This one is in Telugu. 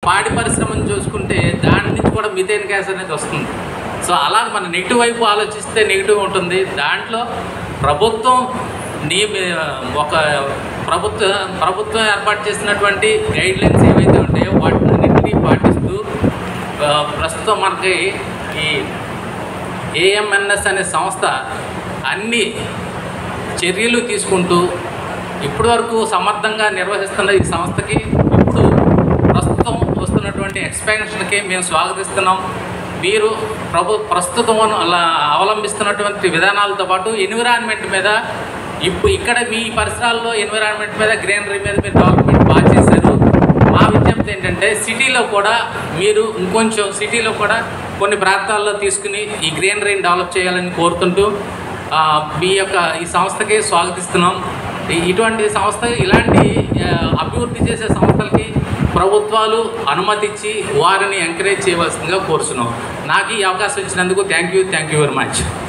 పాడి పరిశ్రమను చూసుకుంటే దాని నుంచి కూడా మిథేన్ గ్యాస్ అనేది వస్తుంది సో అలా మన నెగిటివ్ వైపు ఆలోచిస్తే నెగిటివ్ ఉంటుంది దాంట్లో ప్రభుత్వం నీ ఒక ప్రభుత్వ ప్రభుత్వం ఏర్పాటు చేసినటువంటి గైడ్ లైన్స్ ఏవైతే ఉంటాయో వాటిని అన్నింటినీ పాటిస్తూ ఆ, ప్రస్తుతం మనకి ఈ ఏఎంఎన్ఎస్ అనే సంస్థ అన్ని చర్యలు తీసుకుంటూ ఇప్పటి వరకు సమర్థంగా నిర్వహిస్తున్న ఈ సంస్థకి ఇప్పుడు ప్రస్తుతం వస్తున్నటువంటి ఎక్స్పాన్షన్కి మేము స్వాగతిస్తున్నాం మీరు ప్రభు ప్రస్తుతం అలా అవలంబిస్తున్నటువంటి విధానాలతో పాటు ఎన్విరాన్మెంట్ మీద ఇప్పుడు ఇక్కడ మీ పరిసరాల్లో ఎన్విరాన్మెంట్ మీద గ్రీనరీ మీద మీరు డెవలప్మెంట్ బాగా చేశారు మా విజ్ఞప్తి ఏంటంటే సిటీలో కూడా మీరు ఇంకొంచెం సిటీలో కూడా కొన్ని ప్రాంతాల్లో తీసుకుని ఈ గ్రీనరీని డెవలప్ చేయాలని కోరుతుంటూ ఆ, మీ యొక్క ఈ సంస్థకి స్వాగతిస్తున్నాం ఈ- ఇటువంటి సంస్థ ఇలాంటి ఆ, అభివృద్ధి చేసే సంస్థలకి ప్రభుత్వాలు అనుమతించి వారిని ఎంకరేజ్ చేయవలసిందిగా కోరుతున్నాం నాకు ఈ అవకాశం ఇచ్చినందుకు thank you thank you very much